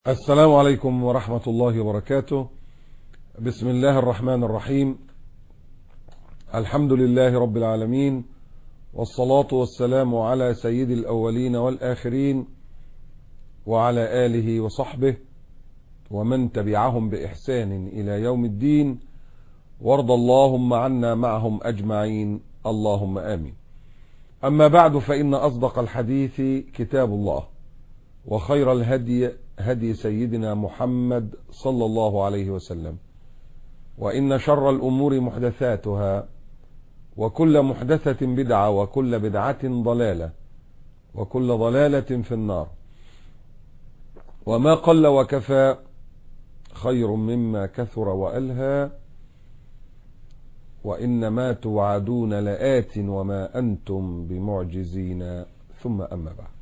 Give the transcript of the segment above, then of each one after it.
السلام عليكم ورحمة الله وبركاته بسم الله الرحمن الرحيم الحمد لله رب العالمين والصلاة والسلام على سيد الأولين والآخرين وعلى آله وصحبه ومن تبعهم بإحسان إلى يوم الدين وارض اللهم عنا معهم أجمعين اللهم آمين أما بعد فإن أصدق الحديث كتاب الله وخير الهدي هدي سيدنا محمد صلى الله عليه وسلم وإن شر الأمور محدثاتها وكل محدثة بدعة وكل بدعة ضلالة وكل ضلالة في النار وما قل وكفى خير مما كثر وألهى وإنما توعدون لآت وما أنتم بمعجزين ثم أما بعد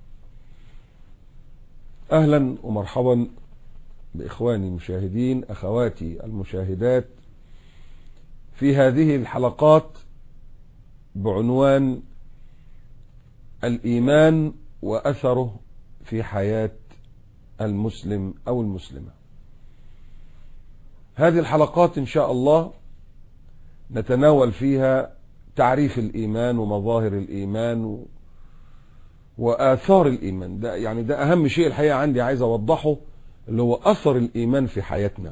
أهلا ومرحبا بإخواني المشاهدين أخواتي المشاهدات في هذه الحلقات بعنوان الإيمان وأثره في حياة المسلم أو المسلمة هذه الحلقات إن شاء الله نتناول فيها تعريف الإيمان ومظاهر الإيمان و... وآثار الإيمان ده يعني ده أهم شيء الحقيقة عندي عايز أوضحه اللي هو أثر الإيمان في حياتنا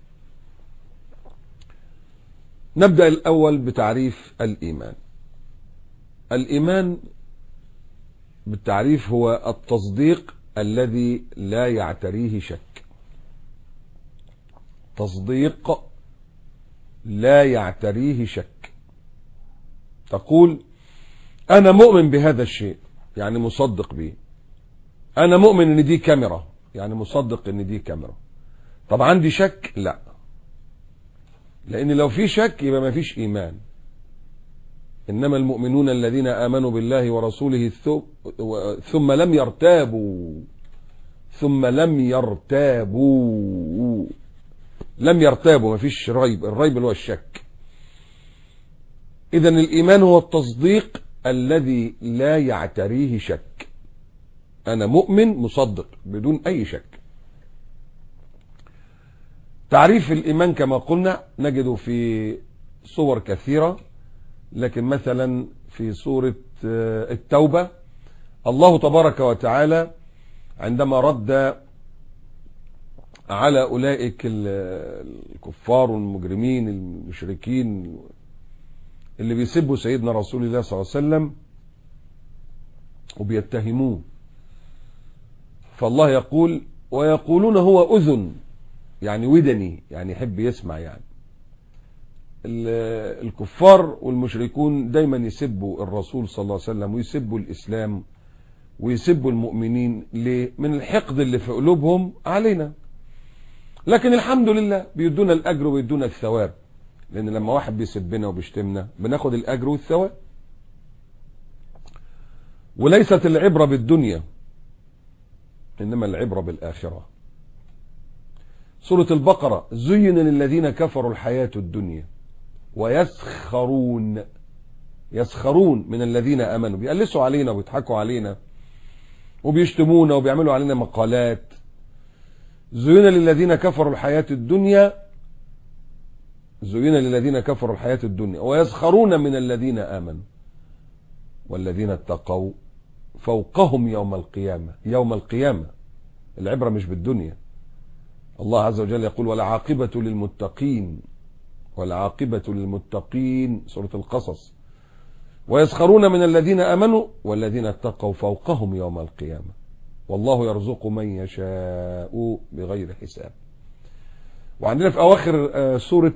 نبدأ الأول بتعريف الإيمان الإيمان بالتعريف هو التصديق الذي لا يعتريه شك تصديق لا يعتريه شك تقول أنا مؤمن بهذا الشيء يعني مصدق بيه انا مؤمن ان دي كاميرا يعني مصدق ان دي كاميرا طب عندي شك لا لان لو في شك يبقى ما فيش ايمان انما المؤمنون الذين امنوا بالله ورسوله ثم لم يرتابوا ثم لم يرتابوا لم يرتابوا ما فيش ريب الريب اللي هو الشك اذا الايمان هو التصديق الذي لا يعتريه شك أنا مؤمن مصدق بدون أي شك تعريف الإيمان كما قلنا نجده في صور كثيرة لكن مثلا في سورة التوبة الله تبارك وتعالى عندما رد على أولئك الكفار والمجرمين المشركين اللي بيسبوا سيدنا رسول الله صلى الله عليه وسلم وبيتهموه فالله يقول ويقولون هو أذن يعني ودني يعني يحب يسمع يعني الكفار والمشركون دايما يسبوا الرسول صلى الله عليه وسلم ويسبوا الإسلام ويسبوا المؤمنين ليه من الحقد اللي في قلوبهم علينا لكن الحمد لله بيدونا الأجر ويدونا الثواب لان لما واحد بيسبنا وبيشتمنا بناخد الاجر والثواب وليست العبرة بالدنيا انما العبرة بالاخرة سورة البقرة زين للذين كفروا الحياة الدنيا ويسخرون يسخرون من الذين امنوا بيقلسوا علينا وبيضحكوا علينا وبيشتمونا وبيعملوا علينا مقالات زين للذين كفروا الحياة الدنيا زين للذين كفروا الحياة الدنيا ويسخرون من الذين آمنوا والذين اتقوا فوقهم يوم القيامة يوم القيامة العبرة مش بالدنيا الله عز وجل يقول والعاقبة للمتقين والعاقبة للمتقين سورة القصص ويسخرون من الذين آمنوا والذين اتقوا فوقهم يوم القيامة والله يرزق من يشاء بغير حساب وعندنا في أواخر سورة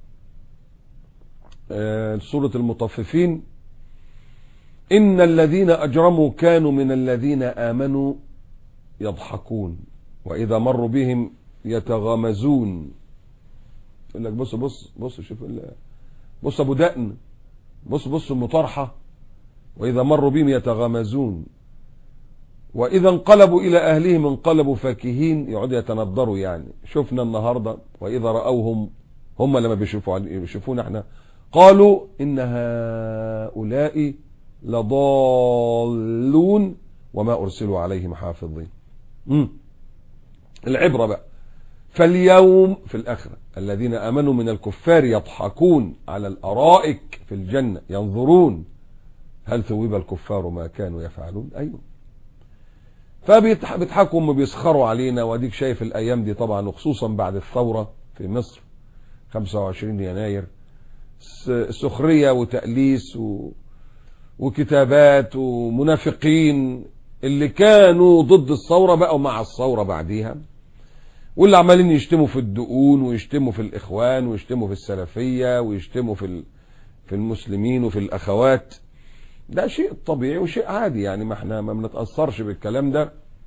سورة المطففين إن الذين أجرموا كانوا من الذين آمنوا يضحكون وإذا مروا بهم يتغامزون يقول لك بص بص بص شوف بص أبو دقن بص بص المطرحة وإذا مروا بهم يتغامزون وإذا انقلبوا إلى أهلهم انقلبوا فاكهين يقعدوا يتنضروا يعني شفنا النهاردة وإذا رأوهم هم لما بيشوفوا بيشوفونا احنا قالوا إن هؤلاء لضالون وما أرسلوا عليهم حافظين مم. العبرة بقى فاليوم في الآخرة الذين آمنوا من الكفار يضحكون على الأرائك في الجنة ينظرون هل ثوب الكفار ما كانوا يفعلون أيوه فبيضحكوا وبيسخروا علينا واديك شايف الأيام دي طبعا وخصوصا بعد الثورة في مصر 25 يناير سخرية وتأليس و... وكتابات ومنافقين اللي كانوا ضد الثورة بقوا مع الثورة بعديها واللي عمالين يشتموا في الدقون ويشتموا في الإخوان ويشتموا في السلفية ويشتموا في في المسلمين وفي الأخوات ده شيء طبيعي وشيء عادي يعني ما احنا ما بنتأثرش بالكلام ده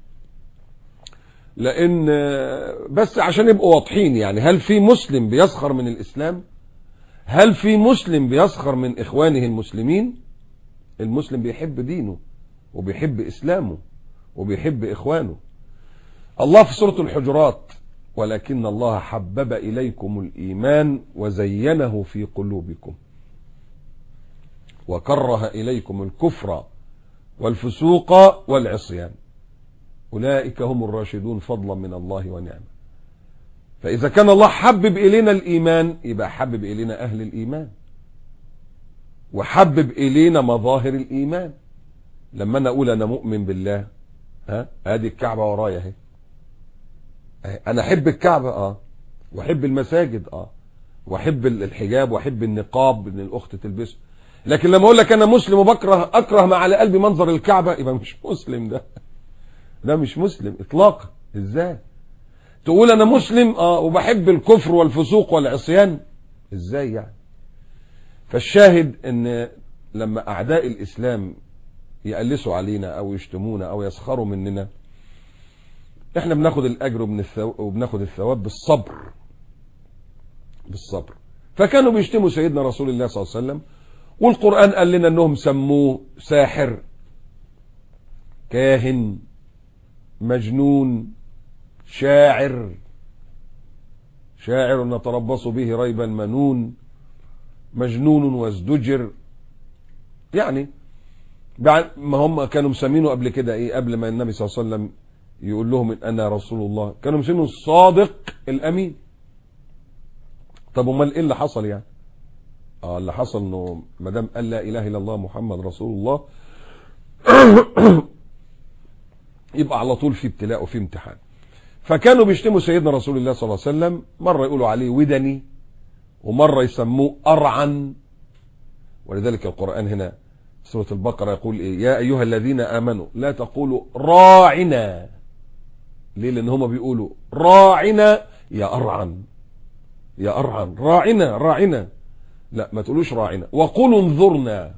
لأن بس عشان يبقوا واضحين يعني هل في مسلم بيسخر من الإسلام هل في مسلم بيسخر من إخوانه المسلمين المسلم بيحب دينه وبيحب إسلامه وبيحب إخوانه الله في سورة الحجرات ولكن الله حبب إليكم الإيمان وزينه في قلوبكم وكره إليكم الكفر والفسوق والعصيان أولئك هم الراشدون فضلا من الله ونعمه فإذا كان الله حبب إلينا الإيمان يبقى حبب إلينا أهل الإيمان وحبب إلينا مظاهر الإيمان لما أنا أقول أنا مؤمن بالله ها ادي الكعبة ورايا اهي أنا أحب الكعبة آه وأحب المساجد آه وأحب الحجاب وأحب النقاب إن الأخت تلبسه لكن لما أقول لك أنا مسلم وبكره أكره ما على قلبي منظر الكعبة يبقى مش مسلم ده ده مش مسلم إطلاقا إزاي تقول أنا مسلم آه وبحب الكفر والفسوق والعصيان إزاي يعني فالشاهد ان لما اعداء الاسلام يقلسوا علينا او يشتمونا او يسخروا مننا احنا بناخد الاجر وبناخد الثواب بالصبر بالصبر فكانوا بيشتموا سيدنا رسول الله صلى الله عليه وسلم والقرآن قال لنا انهم سموه ساحر كاهن مجنون شاعر شاعر نتربص به ريب المنون مجنون وازدجر يعني بعد ما هم كانوا مسمينه قبل كده ايه قبل ما النبي صلى الله عليه وسلم يقول لهم ان انا رسول الله كانوا مسمينه الصادق الامين طب امال ايه اللي حصل يعني اه اللي حصل انه ما دام قال لا اله الا الله محمد رسول الله يبقى على طول في ابتلاء وفي امتحان فكانوا بيشتموا سيدنا رسول الله صلى الله عليه وسلم مره يقولوا عليه ودني ومرة يسموه أرعا ولذلك القرآن هنا سورة البقرة يقول إيه يا أيها الذين آمنوا لا تقولوا راعنا ليه لأن هم بيقولوا راعنا يا أرعن يا أرعن راعنا راعنا لا ما تقولوش راعنا وقولوا انظرنا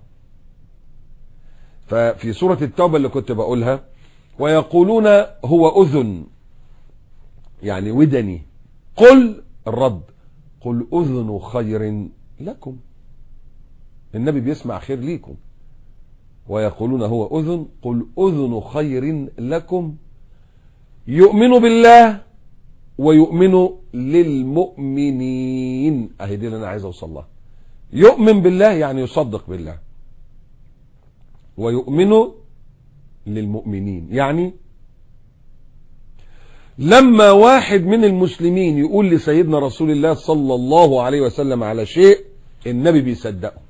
ففي سورة التوبة اللي كنت بقولها ويقولون هو أذن يعني ودني قل الرد قل أذن خير لكم النبي بيسمع خير ليكم ويقولون هو أذن قل أذن خير لكم يؤمن بالله ويؤمن للمؤمنين اهي دي اللي انا عايز اوصل لها يؤمن بالله يعني يصدق بالله ويؤمن للمؤمنين يعني لما واحد من المسلمين يقول لسيدنا رسول الله صلى الله عليه وسلم على شيء النبي بيصدقه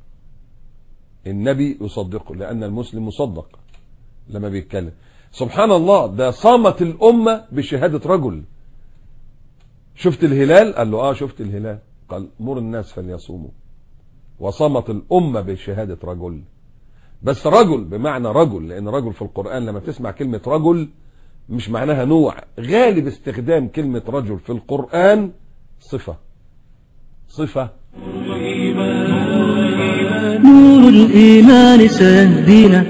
النبي يصدقه لأن المسلم مصدق لما بيتكلم سبحان الله ده صامت الأمة بشهادة رجل شفت الهلال قال له آه شفت الهلال قال مر الناس فليصوموا وصامت الأمة بشهادة رجل بس رجل بمعنى رجل لأن رجل في القرآن لما تسمع كلمة رجل مش معناها نوع غالب استخدام كلمة رجل في القرآن صفة صفة نور الإيمان سيهدينا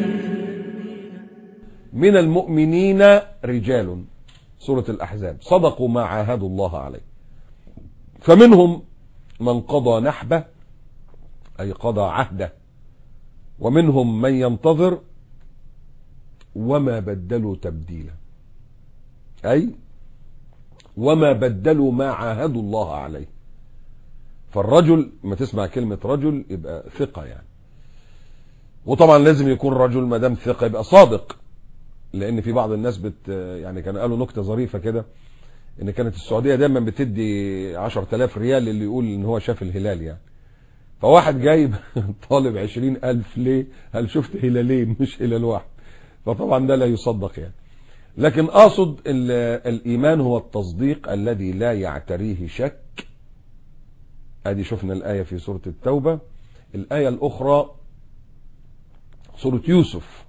من المؤمنين رجال سورة الأحزاب صدقوا ما عاهدوا الله عليه فمنهم من قضى نحبه أي قضى عهده ومنهم من ينتظر وما بدلوا تبديلا أي وما بدلوا ما عاهدوا الله عليه فالرجل ما تسمع كلمة رجل يبقى ثقة يعني وطبعا لازم يكون رجل ما دام ثقة يبقى صادق لأن في بعض الناس بت يعني كانوا قالوا نكتة ظريفة كده ان كانت السعودية دايما بتدي 10000 ريال اللي يقول ان هو شاف الهلال يعني فواحد جايب طالب 20000 ليه هل شفت هلالين مش هلال واحد فطبعا ده لا يصدق يعني لكن اقصد ال- الايمان هو التصديق الذي لا يعتريه شك ادي شفنا الايه في سوره التوبه الايه الاخرى سوره يوسف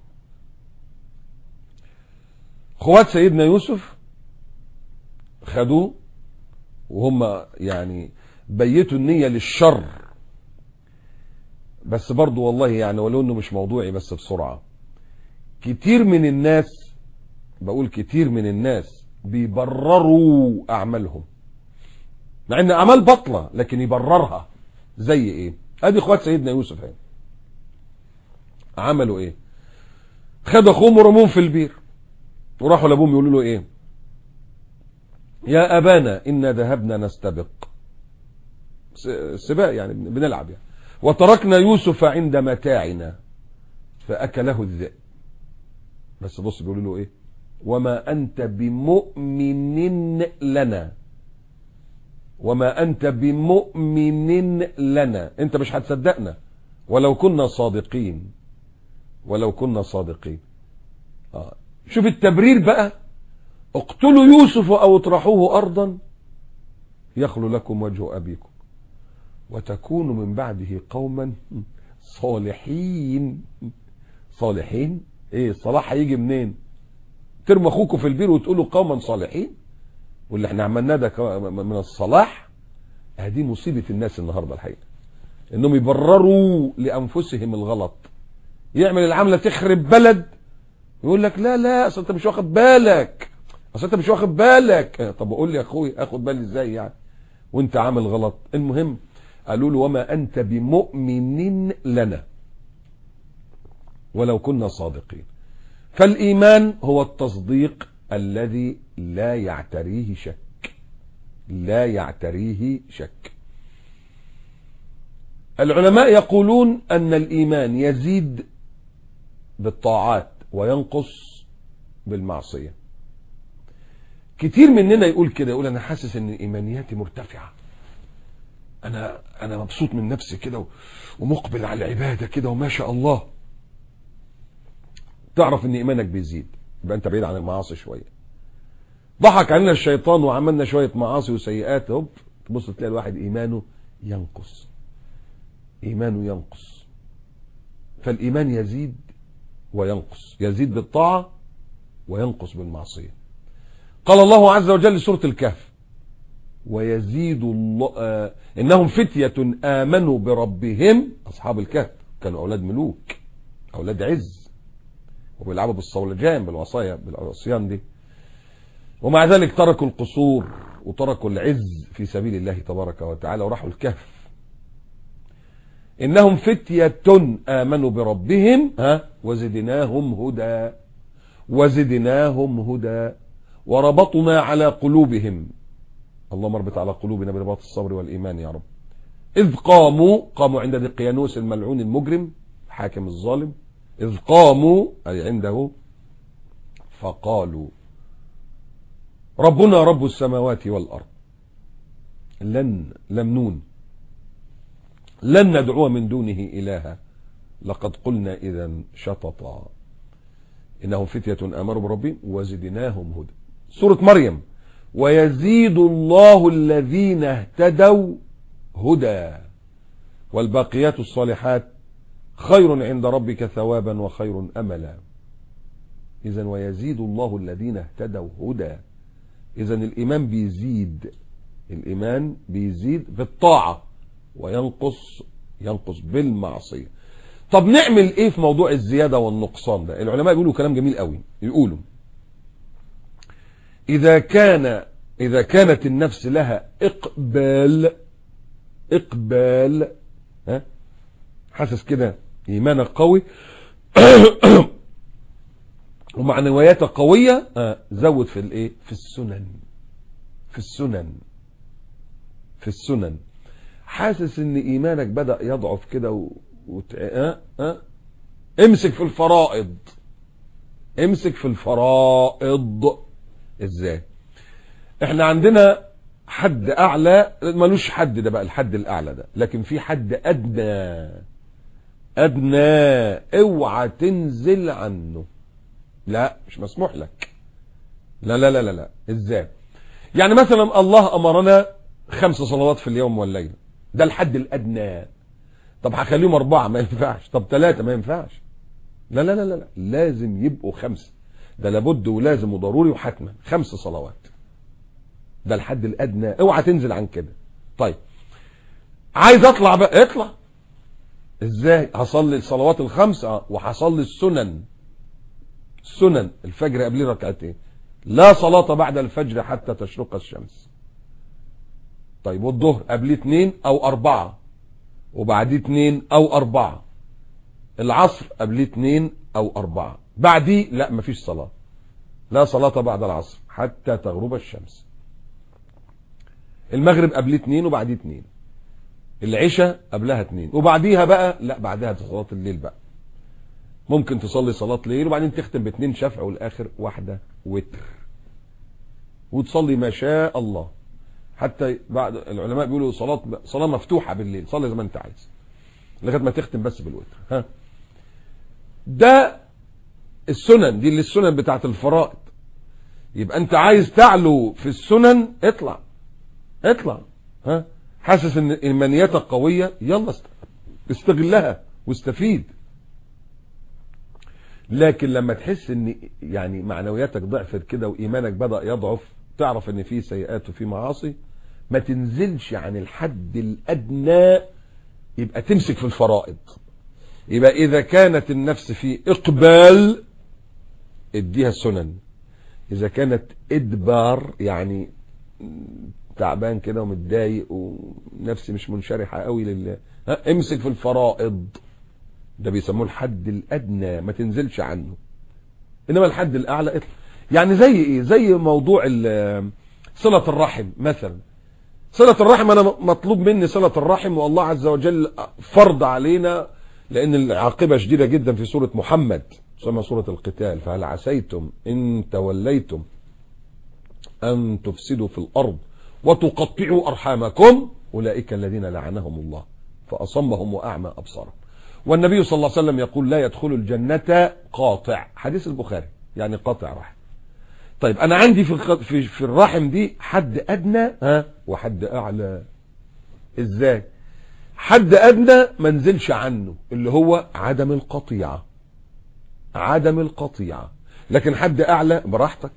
اخوات سيدنا يوسف خدوه وهم يعني بيتوا النية للشر بس برضو والله يعني ولو انه مش موضوعي بس بسرعة كتير من الناس بقول كتير من الناس بيبرروا اعمالهم مع ان اعمال بطلة لكن يبررها زي ايه ادي اخوات سيدنا يوسف اهي عملوا ايه خدوا اخوهم ورموهم في البير وراحوا لابوهم يقولوا له ايه يا ابانا انا ذهبنا نستبق س- سباق يعني بنلعب يعني وتركنا يوسف عند متاعنا فاكله الذئب بس بص بيقولوا له ايه وما انت بمؤمن لنا وما انت بمؤمن لنا انت مش هتصدقنا ولو كنا صادقين ولو كنا صادقين آه. شوف التبرير بقى اقتلوا يوسف او اطرحوه ارضا يخلو لكم وجه ابيكم وتكونوا من بعده قوما صالحين صالحين ايه الصلاح هيجي منين ترموا اخوكم في البير وتقولوا قوما صالحين واللي احنا عملناه ده كو- من الصلاح هذه مصيبة الناس النهاردة الحقيقة انهم يبرروا لانفسهم الغلط يعمل العملة تخرب بلد يقول لك لا لا اصل انت مش واخد بالك اصل انت مش واخد بالك اه، طب قول لي يا اخوي اخد بالي ازاي يعني وانت عامل غلط المهم قالوا له وما انت بمؤمن لنا ولو كنا صادقين فالايمان هو التصديق الذي لا يعتريه شك لا يعتريه شك العلماء يقولون ان الايمان يزيد بالطاعات وينقص بالمعصية كتير مننا يقول كده يقول انا حاسس ان ايمانياتي مرتفعة انا انا مبسوط من نفسي كده و- ومقبل على العبادة كده وما شاء الله تعرف ان ايمانك بيزيد يبقى انت بعيد عن المعاصي شوية ضحك علينا الشيطان وعملنا شوية معاصي وسيئات هوب تبص تلاقي الواحد ايمانه ينقص ايمانه ينقص فالايمان يزيد وينقص يزيد بالطاعة وينقص بالمعصية قال الله عز وجل سورة الكهف ويزيد الله آه إنهم فتية آمنوا بربهم أصحاب الكهف كانوا أولاد ملوك أولاد عز وبيلعبوا بالصولجان بالوصايا بالعصيان دي ومع ذلك تركوا القصور وتركوا العز في سبيل الله تبارك وتعالى وراحوا الكهف إنهم فتية آمنوا بربهم ها وزدناهم هدى وزدناهم هدى وربطنا على قلوبهم اللهم اربط على قلوبنا برباط الصبر والإيمان يا رب إذ قاموا قاموا عند دقيانوس الملعون المجرم حاكم الظالم إذ قاموا أي عنده فقالوا ربنا رب السماوات والأرض لن لم نون لن ندعو من دونه إلها لقد قلنا إذا شططا إنهم فتية آمروا بربهم وزدناهم هدى سورة مريم ويزيد الله الذين اهتدوا هدى والباقيات الصالحات خير عند ربك ثوابا وخير أملا إذا ويزيد الله الذين اهتدوا هدى إذا الإيمان بيزيد الإيمان بيزيد بالطاعة وينقص ينقص بالمعصية طب نعمل ايه في موضوع الزيادة والنقصان ده العلماء بيقولوا كلام جميل قوي يقولوا اذا كان اذا كانت النفس لها اقبال اقبال ها حاسس كده ايمانك قوي ومعنوياتك قوية آه زود في الايه في السنن في السنن في السنن حاسس ان ايمانك بدأ يضعف كده و... وت... أه؟ أه؟ امسك في الفرائض امسك في الفرائض ازاي احنا عندنا حد اعلى ملوش حد ده بقى الحد الاعلى ده لكن في حد ادنى ادنى اوعى تنزل عنه لا مش مسموح لك لا لا لا لا لا ازاي يعني مثلا الله امرنا خمس صلوات في اليوم والليله ده الحد الادنى طب هخليهم اربعه ما ينفعش طب ثلاثه ما ينفعش لا لا لا لا لا. لازم يبقوا خمسه ده لابد ولازم وضروري وحتما خمس صلوات ده الحد الادنى اوعى تنزل عن كده طيب عايز اطلع بقى اطلع ازاي هصلي الصلوات الخمسه وهصلي السنن سنن الفجر قبليه ركعتين لا صلاة بعد الفجر حتى تشرق الشمس طيب والظهر قبليه اتنين او اربعة وبعديه اتنين او اربعة العصر قبليه اتنين او اربعة بعديه لا مفيش صلاة لا صلاة بعد العصر حتى تغرب الشمس المغرب قبليه اتنين وبعديه اتنين العشاء قبلها اتنين وبعديها بقى لا بعدها صلاة الليل بقى ممكن تصلي صلاة ليل وبعدين تختم باتنين شفع والاخر واحدة وتر وتصلي ما شاء الله حتى بعد العلماء بيقولوا صلاة صلاة مفتوحة بالليل صلي زي ما انت عايز لغايه ما تختم بس بالوتر ها ده السنن دي اللي السنن بتاعت الفرائض يبقى انت عايز تعلو في السنن اطلع اطلع ها حاسس ان ايمانياتك قويه يلا است- استغلها واستفيد لكن لما تحس ان يعني معنوياتك ضعفت كده وايمانك بدا يضعف تعرف ان في سيئات وفي معاصي ما تنزلش عن الحد الادنى يبقى تمسك في الفرائض يبقى اذا كانت النفس في اقبال اديها السنن اذا كانت ادبار يعني تعبان كده ومتضايق ونفسي مش منشرحه قوي لله ها امسك في الفرائض ده بيسموه الحد الادنى ما تنزلش عنه انما الحد الاعلى اطلع يعني زي ايه زي موضوع ال- صله الرحم مثلا صله الرحم انا مطلوب مني صله الرحم والله عز وجل فرض علينا لان العاقبه شديده جدا في سوره محمد تسمى سوره القتال فهل عسيتم ان توليتم أن تفسدوا في الأرض وتقطعوا أرحامكم أولئك الذين لعنهم الله فأصمهم وأعمى أبصارهم والنبي صلى الله عليه وسلم يقول لا يدخل الجنة قاطع حديث البخاري يعني قاطع رحم طيب أنا عندي في الخ- في في الرحم دي حد أدنى ها وحد أعلى إزاي حد أدنى ما نزلش عنه اللي هو عدم القطيعة عدم القطيعة لكن حد أعلى براحتك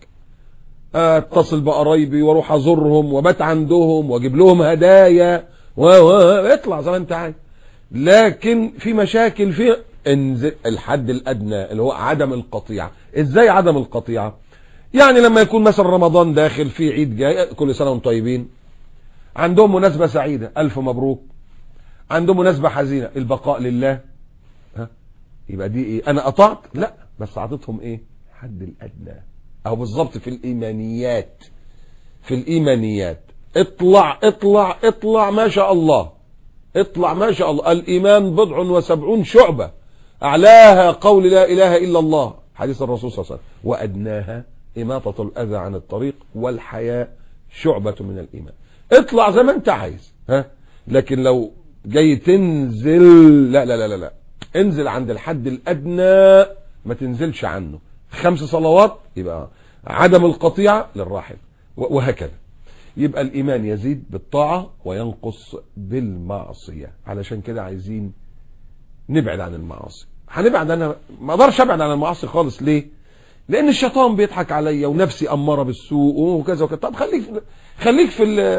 اتصل بقرايبي واروح ازورهم وبات عندهم واجيب لهم هدايا و و اطلع زي ما انت عايز لكن في مشاكل في انزل الحد الادنى اللي هو عدم القطيعه ازاي عدم القطيعه يعني لما يكون مثلا رمضان داخل في عيد جاي كل سنه وانتم طيبين عندهم مناسبه سعيده الف مبروك عندهم مناسبه حزينه البقاء لله ها يبقى دي ايه انا قطعت لا بس اعطيتهم ايه حد الادنى او بالظبط في الايمانيات في الايمانيات اطلع اطلع اطلع ما شاء الله اطلع ما شاء الله الايمان بضع وسبعون شعبة اعلاها قول لا اله الا الله حديث الرسول صلى الله عليه وسلم وادناها اماطة الاذى عن الطريق والحياء شعبة من الايمان اطلع زي ما انت عايز ها لكن لو جاي تنزل لا لا لا لا, لا. انزل عند الحد الادنى ما تنزلش عنه خمس صلوات يبقى عدم القطيعة للراحل و- وهكذا يبقى الإيمان يزيد بالطاعة وينقص بالمعصية علشان كده عايزين نبعد عن المعاصي هنبعد عنها ما اقدرش ابعد عن المعاصي خالص ليه لان الشيطان بيضحك عليا ونفسي اماره بالسوء وكذا وكذا طب خليك خليك في ال-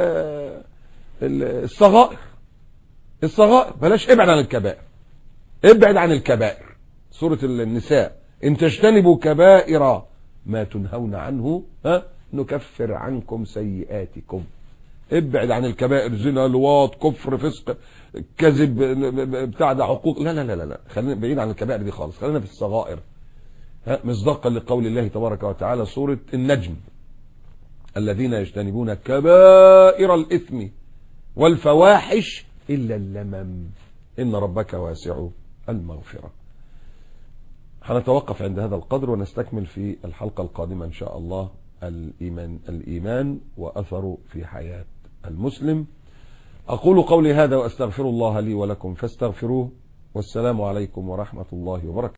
ال- الصغائر الصغائر بلاش ابعد عن الكبائر ابعد عن الكبائر سورة النساء ان تجتنبوا كبائر ما تنهون عنه ها نكفر عنكم سيئاتكم ابعد عن الكبائر زنا لواط كفر فسق كذب بتاع ده حقوق لا لا لا لا, لا. خلينا بعيد عن الكبائر دي خالص خلينا في الصغائر ها مصداقا لقول الله تبارك وتعالى سورة النجم الذين يجتنبون كبائر الإثم والفواحش إلا اللمم إن ربك واسع المغفرة هنتوقف عند هذا القدر ونستكمل في الحلقة القادمة إن شاء الله الإيمان, الإيمان وأثره في حياة المسلم أقول قولي هذا وأستغفر الله لي ولكم فاستغفروه والسلام عليكم ورحمة الله وبركاته